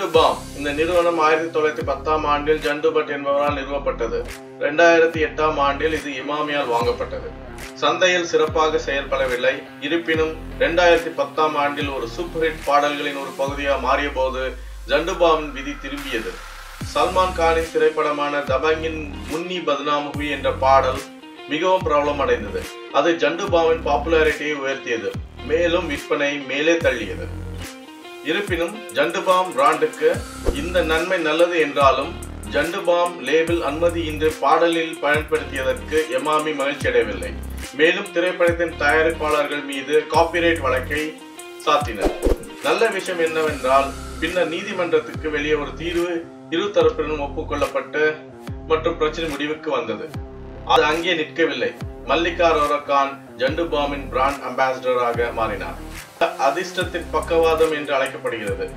bomb இந்த நிறுவனம் ஆயிரத்தி தொள்ளாயிரத்தி பத்தாம் ஆண்டில் ஜண்டு பட் என்பவரால் நிறுவப்பட்டது இரண்டாயிரத்தி எட்டாம் ஆண்டில் இது இமாமியால் வாங்கப்பட்டது சந்தையில் சிறப்பாக செயல்படவில்லை இருப்பினும் இரண்டாயிரத்தி பத்தாம் ஆண்டில் ஒரு சூப்பர் ஹிட் பாடல்களின் ஒரு பகுதியாக மாறிய போது ஜண்டுபாமின் விதி திரும்பியது சல்மான் கானின் திரைப்படமான தபங்கின் முன்னி பத்னாமுகி என்ற பாடல் மிகவும் பிரபலம் அடைந்தது அது ஜண்டுபாமின் பாப்புலாரிட்டியை உயர்த்தியது மேலும் விற்பனை மேலே தள்ளியது இருப்பினும் ஜண்டுபாம் பிராண்டுக்கு இந்த நன்மை நல்லது என்றாலும் ஜண்டுபாம் லேபிள் அனுமதியின்றி பாடலில் பயன்படுத்தியதற்கு எமாமி மகிழ்ச்சி அடையவில்லை மேலும் திரைப்படத்தின் தயாரிப்பாளர்கள் மீது காப்பிரைட் வழக்கை சாத்தினர் நல்ல விஷயம் என்னவென்றால் பின்னர் நீதிமன்றத்துக்கு வெளியே ஒரு தீர்வு இரு தரப்பினரும் ஒப்புக்கொள்ளப்பட்டு மற்றும் பிரச்சனை முடிவுக்கு வந்தது அது அங்கே நிற்கவில்லை மல்லிகா ரோரகான் ஜண்டுபாமின் பிராண்ட் அம்பாசிடராக மாறினார் அதிர்ஷ்டத்தின் பக்கவாதம் என்று அழைக்கப்படுகிறது